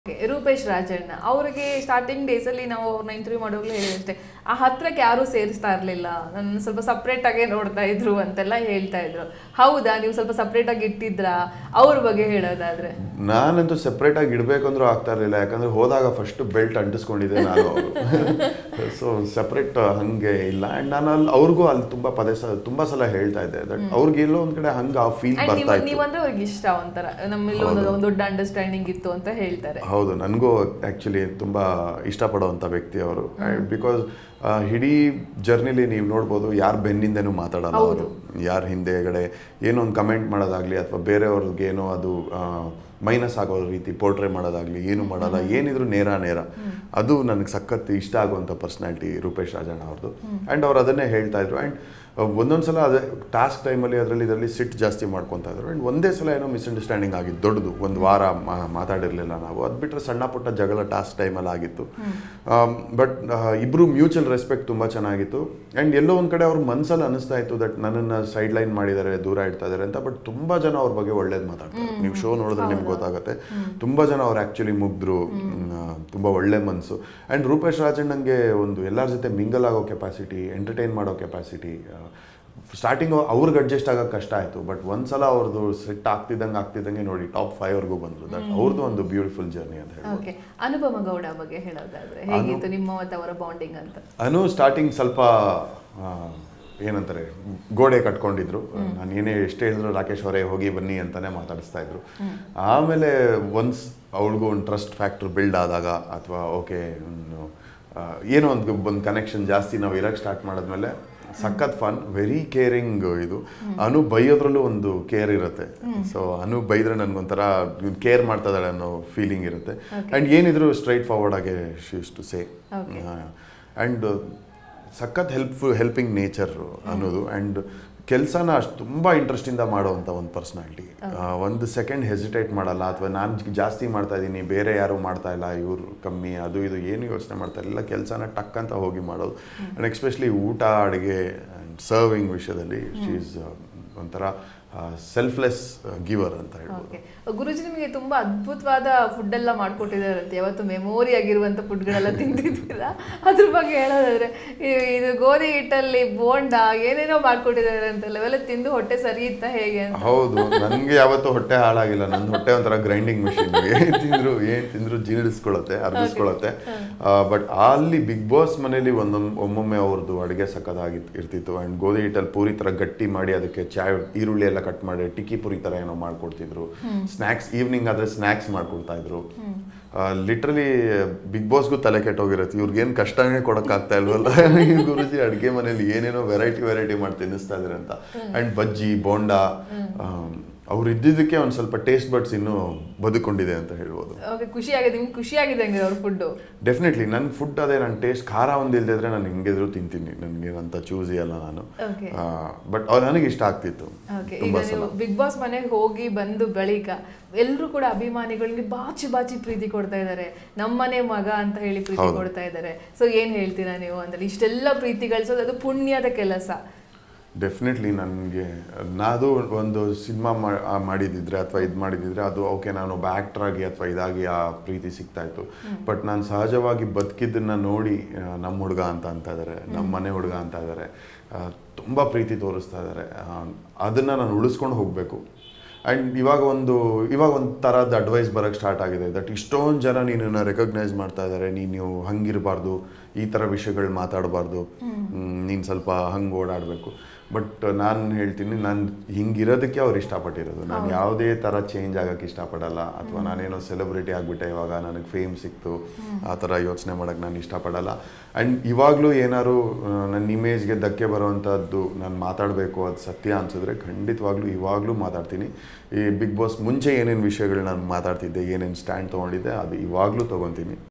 Okay, Rupesh Rajanna ಅವ್ರಿಗೆ starting ಡೇಸಲ್ಲಿ ನಾವು ಅವ್ರನ್ನ ಇಂಟರ್ವ್ಯೂ ಮಾಡೋಗ್ಲೂ ಹೇಳಿದಷ್ಟೇ ಆ ಹತ್ರಕ್ಕೆ ಯಾರೂ ಸೇರಿಸ್ತಾ ಇರಲಿಲ್ಲ ನನ್ನ ಸ್ವಲ್ಪ ಸಪ್ರೇಟ್ ಆಗೇ ನೋಡ್ತಾ ಇದ್ರು ಅಂತೆಲ್ಲ ಹೇಳ್ತಾ ಇದ್ರು ಹೌದಾ ನೀವು ಸ್ವಲ್ಪ ಸಪ್ರೇಟ್ ಆಗಿ ಇಟ್ಟಿದ್ರಾ ಅವ್ರ ಬಗ್ಗೆ ಹೇಳೋದಾದ್ರೆ ನಾನಂತೂ ಸೆಪ್ರೇಟ್ ಆಗಿ ಇಡಬೇಕಂದ್ರೂ ಆಗ್ತಾ ಇರಲಿಲ್ಲ ಯಾಕಂದ್ರೆ ಹೋದಾಗ ಫಸ್ಟ್ ಬೆಲ್ಟ್ ಅಂಟಿಸ್ಕೊಂಡಿದ್ದೆ ನಾನು ಅವರು ಸೊ ಸೆಪ್ರೇಟ್ ಹಂಗೆ ಇಲ್ಲ ಆ್ಯಂಡ್ ನಾನು ಅಲ್ಲಿ ಅವ್ರಿಗೂ ಅಲ್ಲಿ ತುಂಬ ಪದೇ ಸಲ ತುಂಬ ಸಲ ಹೇಳ್ತಾ ಇದ್ದೆ ದಟ್ ಅವ್ರಿಗೆ ಎಲ್ಲೋ ಒಂದ್ ಕಡೆ ಹಂಗೆ ಆ ಫೀಲ್ ಅಂಡ್ ಬರ್ತಾ ನೀವು ಇತ್ತು ನೀವಂದ್ರೆ ಅವ್ರಿಗೆ ಇಷ್ಟ ಒಂಥರ ನಮ್ಮಲ್ಲಿ ಒಂದು ಒಂದು ದೊಡ್ಡ ಅಂಡರ್ಸ್ಟ್ಯಾಂಡಿಂಗ್ ಇತ್ತು ಅಂತ ಹೇಳ್ತಾರೆ ಹೌದು ನನಗೂ ಆ್ಯಕ್ಚುಲಿ ತುಂಬ ಇಷ್ಟಪಡೋವಂಥ ವ್ಯಕ್ತಿ ಅವರು ಬಿಕಾಸ್ ಇಡೀ ಜರ್ನಿಲಿ ನೀವು ನೋಡ್ಬೋದು ಯಾರ ಬೆನ್ನಿಂದನೂ ಮಾತಾಡಲ್ಲ ಅವರು ಯಾರ ಹಿಂದೆಗಡೆ ಏನೋ ಒಂದು ಕಮೆಂಟ್ ಮಾಡೋದಾಗ್ಲಿ ಅಥವಾ ಬೇರೆಯವ್ರಿಗೆ ಏನೋ ಅದು ಮೈನಸ್ ಆಗೋ ರೀತಿ ಪೋರ್ಟ್ರೇ ಮಾಡೋದಾಗ್ಲಿ ಏನು ಮಾಡಲ್ಲ ಏನಿದ್ರು ನೇರ ನೇರ ಅದು ನನಗೆ ಸಖತ್ ಇಷ್ಟ ಆಗುವಂಥ ಪರ್ಸ್ನಾಲಿಟಿ ರೂಪೇಶ್ ರಾಜಣ್ಣ ಅವ್ರದ್ದು ಆ್ಯಂಡ್ ಅವ್ರು ಅದನ್ನೇ ಹೇಳ್ತಾ ಇದ್ರು ಆ್ಯಂಡ್ ಒಂದೊಂದು ಸಲ ಅದೇ ಟಾಸ್ಕ್ ಟೈಮಲ್ಲಿ ಅದರಲ್ಲಿ ಇದರಲ್ಲಿ ಸಿಟ್ ಜಾಸ್ತಿ ಮಾಡ್ಕೊತಾ ಇದ್ರು ಆ್ಯಂಡ್ ಒಂದೇ ಸಲ ಏನೋ ಮಿಸ್ಅಂಡರ್ಸ್ಟ್ಯಾಂಡಿಂಗ್ ಆಗಿತ್ತು ದೊಡ್ಡದು ಒಂದು ವಾರ ಮಾ- ಮಾತಾಡಿರ್ಲಿಲ್ಲ ನಾವು ಅದು ಬಿಟ್ಟರೆ ಸಣ್ಣ ಪುಟ್ಟ ಜಗಳ ಟಾಸ್ಕ್ ಟೈಮಲ್ಲಿ ಆಗಿತ್ತು ಬಟ್ ಇಬ್ಬರು ಮ್ಯೂಚುವಲ್ ರೆಸ್ಪೆಕ್ಟ್ ತುಂಬ ಚೆನ್ನಾಗಿತ್ತು ಆ್ಯಂಡ್ ಎಲ್ಲೋ ಒಂದು ಕಡೆ ಅವ್ರ ಮನಸ್ಸಲ್ಲಿ ಅನಿಸ್ತಾ ಇತ್ತು ದಟ್ ನನ್ನನ್ನು ಸೈಡ್ ಲೈನ್ ಮಾಡಿದ್ದಾರೆ ದೂರ ಇಡ್ತಾ ಇದ್ದಾರೆ ಅಂತ ಬಟ್ ತುಂಬ ಜನ ಅವ್ರ ಬಗ್ಗೆ ಒಳ್ಳೇದು ಮಾತಾಡ್ತಾರೆ ನೀವು ಶೋ ನೋಡಿದ್ರೆ ನಿಮ್ಗೆ ಗೊತ್ತಾಗುತ್ತೆ ತುಂಬ ಜನ ಅವ್ರು ಆ್ಯಕ್ಚುಲಿ ಮುಗ್ದ್ರು ತುಂಬ ಒಳ್ಳೆ ಮನಸ್ಸು ಆ್ಯಂಡ್ ರೂಪೇಶ್ ರಾಜಣ್ಣಂಗೆ ಒಂದು ಎಲ್ಲರ ಜೊತೆ ಮಿಂಗಲ್ ಆಗೋ ಕೆಪಾಸಿಟಿ ಎಂಟರ್ಟೈನ್ ಮಾಡೋ ಕೆಪಾಸಿಟಿ ಸ್ಟಾರ್ಟಿಂಗು ಅವ್ರಿಗೆ ಅಡ್ಜಸ್ಟ್ ಆಗೋಕೆ ಕಷ್ಟ ಆಯಿತು ಬಟ್ ಒಂದ್ಸಲ ಅವ್ರದ್ದು ಸೆಟ್ ಆಗ್ತಿದ್ದಂಗೆ ಆಗ್ತಿದ್ದಂಗೆ ನೋಡಿ ಟಾಪ್ ಫೈವ್ವರೆಗೂ ಬಂದರು ದಟ್ ಅವ್ರದ್ದು ಒಂದು ಬ್ಯೂಟಿಫುಲ್ ಜರ್ನಿ ಅಂತ ಹೇಳಿ ಓಕೆ ಅನುಪಮ ಗೌಡ ಬಗ್ಗೆ ಹೇಳೋದಾದ್ರೆ ಹೇಗಿತ್ತು ನಿಮ್ಮ ಮತ್ತು ಅವರ ಬಾಂಡಿಂಗ್ ಅಂತ ಅನು ಸ್ಟಾರ್ಟಿಂಗ್ ಸ್ವಲ್ಪ ಆ, ಏನಂತಾರೆ ಗೋಡೆ ಕಟ್ಕೊಂಡಿದ್ರು ನಾನು ಏನೇ ಎಷ್ಟೇ ಹೇಳಿದ್ರು ರಾಕೇಶ್ ಅವರೇ ಹೋಗಿ ಬನ್ನಿ ಅಂತಾನೆ ಮಾತಾಡಿಸ್ತಾ ಇದ್ರು ಆಮೇಲೆ ಒನ್ಸ್ ಅವಳಿಗೂ ಒಂದು ಟ್ರಸ್ಟ್ ಫ್ಯಾಕ್ಟರ್ ಬಿಲ್ಡ್ ಆದಾಗ ಅಥವಾ ಓಕೆ ಏನೋ ಒಂದು ಒಂದು ಕನೆಕ್ಷನ್ ಜಾಸ್ತಿ ನಾವು ಇರಕ್ಕೆ ಸ್ಟಾರ್ಟ್ ಮಾಡಿದ್ಮೇಲೆ ಸಖತ್ ಫನ್ ವೆರಿ ಕೇರಿಂಗ್ ಇದು ಅನು ಬೈಯೋದ್ರಲ್ಲೂ ಒಂದು ಕೇರ್ ಇರುತ್ತೆ ಸೊ ಅನು ಬೈದ್ರೆ ನನಗೊಂಥರ ಕೇರ್ ಮಾಡ್ತಾ ಇದ್ದಾಳೆ ಅನ್ನೋ ಫೀಲಿಂಗ್ ಇರುತ್ತೆ ಆ್ಯಂಡ್ ಏನಿದ್ರು ಸ್ಟ್ರೈಟ್ ಫಾರ್ವರ್ಡ್ ಆಗಿ ಶೀಸ್ ಟು ಸೇ ಆ್ಯಂಡ್ ಸಖತ್ ಹೆಲ್ಪ್ಫುಲ್ ಹೆಲ್ಪಿಂಗ್ ನೇಚರ್ ಅನ್ನೋದು ಆ್ಯಂಡ್ ಕೆಲಸನ ಅಷ್ಟು ತುಂಬ ಇಂಟ್ರೆಸ್ಟಿಂದ ಮಾಡೋವಂಥ ಒಂದು ಪರ್ಸ್ನಾಲಿಟಿ ಒಂದು ಸೆಕೆಂಡ್ ಹೆಸಿಟೇಟ್ ಮಾಡಲ್ಲ ಅಥವಾ ನಾನು ಜಾಸ್ತಿ ಮಾಡ್ತಾ ಇದ್ದೀನಿ ಬೇರೆ ಯಾರು ಮಾಡ್ತಾ ಇಲ್ಲ ಇವರು ಕಮ್ಮಿ ಅದು ಇದು ಏನು ಯೋಚನೆ ಮಾಡ್ತಾ ಇಲ್ಲ ಕೆಲಸನ ಟಕ್ ಅಂತ ಹೋಗಿ ಮಾಡೋದು ಆ್ಯಂಡ್ ಎಕ್ಸ್ಪೆಷಲಿ ಊಟ ಅಡುಗೆ ಆ್ಯಂಡ್ ಸರ್ವಿಂಗ್ ವಿಷಯದಲ್ಲಿ ಶಿ ಈಸ್ ಒಂಥರ ಸೆಲ್ಫ್ಲೆಸ್ ಗಿವರ್ ಅಂತ ಹೇಳ್ಬೋದು ಓಕೆ ಗುರುಜಿ ನಿಮಗೆ ತುಂಬಾ ಅದ್ಭುತವಾದ ಫುಡ್ ಎಲ್ಲ ಮಾಡ್ಕೊಟ್ಟಿದ್ದಾರಂತೆ ಯಾವತ್ತು ಮೆಮೊರಿ ಆಗಿರುವಂತ ಫುಡ್ಗಳೆಲ್ಲ ತಿಂದಿದ್ದೀರಾ ಅದ್ರ ಬಗ್ಗೆ ಹೇಳೋದಾದ್ರೆ ಈ- ಇದು ಗೋಧಿ ಹಿಟ್ಟಲ್ಲಿ ಬೋಂಡ ಏನೇನೋ ಮಾಡ್ಕೊಟ್ಟಿದ್ದಾರೆ ಅಂತೆಲ್ಲ ಅವೆಲ್ಲ ತಿಂದು ಹೊಟ್ಟೆ ಸರಿ ಇತ್ತ ಹೇಗೆ ಅಂತ ಹೌದು ನನಗೆ ಯಾವತ್ತೂ ಹೊಟ್ಟೆ ಹಾಳಾಗಿಲ್ಲ ನನ್ನ ಹೊಟ್ಟೆ ಒಂಥರ ಗ್ರೈಂಡಿಂಗ್ ಮಿಷಿನ್ ಏನ್ ತಿಂದ್ರು ಏನ್ ತಿಂದ್ರು ಜೀರ್ಣಿಸ್ಕೊಳತ್ತೆ ಅರ್ಧಿಸ್ಕೊಳತ್ತೆ ಬಟ್ ಅಲ್ಲಿ ಬಿಗ್ ಬಾಸ್ ಮನೇಲಿ ಒಂದೊಂದು ಒಮ್ಮೊಮ್ಮೆ ಅವ್ರದ್ದು ಅಡುಗೆ ಸಕ್ಕದಾಗಿ ಇರ್ತಿತ್ತು ಆ್ಯಂಡ್ ಗೋಧಿ ಹಿಟ್ಟಲ್ಲಿ ಪೂರಿ ಥರ ಗಟ್ಟಿ ಮಾಡಿ ಅದಕ್ಕೆ ಚಾಯ್ ಈರುಳ್ಳಿ ಎಲ್ಲ ಕಟ್ ಮಾಡಿ ಟಿಕ್ಕಿ ಪುರಿ ಥರ ಏನೋ ಮಾಡ್ಕೊಡ್ತಿದ್ರು ಸ್ನ್ಯಾಕ್ಸ್ ಈವ್ನಿಂಗ್ ಆದರೆ ಸ್ನ್ಯಾಕ್ಸ್ ಮಾಡ್ಕೊಡ್ತಾ ಇದ್ರು ಲಿಟ್ರಲಿ ಬಿಗ್ ಬಾಸ್ಗೂ ತಲೆ ಕೆಟ್ಟೋಗಿರತ್ತೆ ಇವ್ರಿಗೇನು ಕಷ್ಟನೇ ಕೊಡೋಕ್ಕಾಗ್ತಾ ಇಲ್ವಲ್ಲ ಈ ಗುರುಜಿ ಅಡುಗೆ ಮನೇಲಿ ಏನೇನೋ ವೆರೈಟಿ ವೆರೈಟಿ ಮಾಡಿ ತಿನ್ನಿಸ್ತಾ ಇದ್ದಾರೆ ಅಂತ ಆ್ಯಂಡ್ ಬಜ್ಜಿ ಬೋಂಡ ಅವ್ರು ಇದ್ದಿದ್ದಕ್ಕೆ ಒಂದು ಸ್ವಲ್ಪ ಟೇಸ್ಟ್ ಬಡ್ಸ್ ಇನ್ನೂ ಬದುಕೊಂಡಿದೆ ಅಂತ ಹೇಳ್ಬೋದು ಓಕೆ ಖುಷಿ ಆಗಿದೆ ನಿಮ್ಗೆ ಖುಷಿ ಆಗಿದೆ ಹಂಗೆ ಅವ್ರ ಫುಡ್ಡು ಡೆಫಿನೆಟ್ಲಿ ನನ್ನ ಫುಡ್ ಅದೇ ನನ್ನ ಟೇಸ್ಟ್ ಖಾರ ಒಂದು ಇಲ್ದಿದ್ರೆ ನಾನು ಹಿಂಗಿದ್ರು ತಿಂತೀನಿ ನನಗೆ ಅಂತ ಚೂಸಿ ಅಲ್ಲ ನಾನು Okay. ಬಟ್ ಅವ್ರು ನನಗೆ ಇಷ್ಟ ಆಗ್ತಿತ್ತು ಓಕೆ ಈಗ ತುಂಬಾ ನೀವು ಸಲ ಬಿಗ್ ಬಾಸ್ ಮನೆಗೆ ಹೋಗಿ ಬಂದು ಬಳಿಕ ಎಲ್ಲರೂ ಕೂಡ ಅಭಿಮಾನಿಗಳಿಗೆ ಬಾಚಿ ಬಾಚಿ ಪ್ರೀತಿ ಕೊಡ್ತಾ ಇದ್ದಾರೆ ನಮ್ಮನೆ ಮಗ ಅಂತ ಹೇಳಿ ಪ್ರೀತಿ ಹೌದು. ಕೊಡ್ತಾ ಇದ್ದಾರೆ ಸೊ ಏನ್ ಹೇಳ್ತೀರಾ ನೀವು ಅಂದ್ರೆ ಇಷ್ಟೆಲ್ಲ ಪ್ರೀತಿ ಗಳಿಸೋದು ಅದು ಪುಣ್ಯದ ಕೆಲಸ ಡೆಫಿನೆಟ್ಲಿ ನನಗೆ ನಾದು ಒಂದು ಸಿನಿಮಾ ಮಾಡಿದಿದ್ರೆ ಅಥವಾ ಇದು ಮಾಡಿದಿದ್ರೆ ಅದು ಓಕೆ ನಾನು ಒಬ್ಬ ಆ್ಯಕ್ಟರ್ ಆಗಿ ಅಥವಾ ಇದಾಗಿ ಆ ಪ್ರೀತಿ ಸಿಗ್ತಾ ಇತ್ತು ಬಟ್ ನಾನು ಸಹಜವಾಗಿ ಬದುಕಿದ್ದನ್ನ ನೋಡಿ ಆ, ನಮ್ಮ ಹುಡುಗ ಅಂತ ಅಂತ ಇದ್ದಾರೆ ನಮ್ಮ ಮನೆ ಹುಡುಗ ಅಂತ ಇದ್ದಾರೆ ತುಂಬ ಪ್ರೀತಿ ತೋರಿಸ್ತಾ ಇದ್ದಾರೆ ಅದನ್ನು ನಾನು ಉಳಿಸ್ಕೊಂಡು ಹೋಗಬೇಕು ಆ್ಯಂಡ್ ಇವಾಗ ಒಂದು ಇವಾಗ ಒಂದು ಥರದ ಅಡ್ವೈಸ್ ಬರೋಕ್ಕೆ ಸ್ಟಾರ್ಟ್ ಆಗಿದೆ ದಟ್ ಇಷ್ಟೊಂದು ಜನ ನೀನನ್ನು ರೆಕಗ್ನೈಸ್ ಮಾಡ್ತಾ ಇದ್ದಾರೆ ನೀನು ಹಂಗಿರಬಾರ್ದು ಈ ಥರ ವಿಷಯಗಳು ಮಾತಾಡಬಾರ್ದು ನೀನು ಸ್ವಲ್ಪ ಹಂಗೆ ಓಡಾಡಬೇಕು ಬಟ್ ನಾನು ಹೇಳ್ತೀನಿ ನಾನು ಹಿಂಗಿರೋದಕ್ಕೆ ಅವ್ರು ಇಷ್ಟಪಟ್ಟಿರೋದು ನಾನು ಯಾವುದೇ ಥರ ಚೇಂಜ್ ಆಗೋಕ್ಕೆ ಇಷ್ಟಪಡಲ್ಲ ಅಥವಾ ನಾನೇನೋ ಸೆಲೆಬ್ರಿಟಿ ಆಗಿಬಿಟ್ಟೆ ಇವಾಗ ನನಗೆ ಫೇಮ್ ಸಿಕ್ತು ಆ ಥರ ಯೋಚನೆ ಮಾಡೋಕ್ಕೆ ನಾನು ಇಷ್ಟಪಡಲ್ಲ ಆ್ಯಂಡ್ ಇವಾಗಲೂ ಏನಾದ್ರು ಆ, ನನ್ನ ಇಮೇಜ್ಗೆ ಧಕ್ಕೆ ಬರುವಂಥದ್ದು ನಾನು ಮಾತಾಡಬೇಕು ಅದು ಸತ್ಯ ಅನ್ಸಿದ್ರೆ ಖಂಡಿತವಾಗ್ಲೂ ಇವಾಗಲೂ ಮಾತಾಡ್ತೀನಿ ಈ ಬಿಗ್ ಬಾಸ್ ಮುಂಚೆ ಏನೇನು ವಿಷಯಗಳು ನಾನು ಮಾತಾಡ್ತಿದ್ದೆ ಏನೇನು ಸ್ಟ್ಯಾಂಡ್ ತೊಗೊಂಡಿದ್ದೆ ಅದು ಇವಾಗಲೂ ತೊಗೊತೀನಿ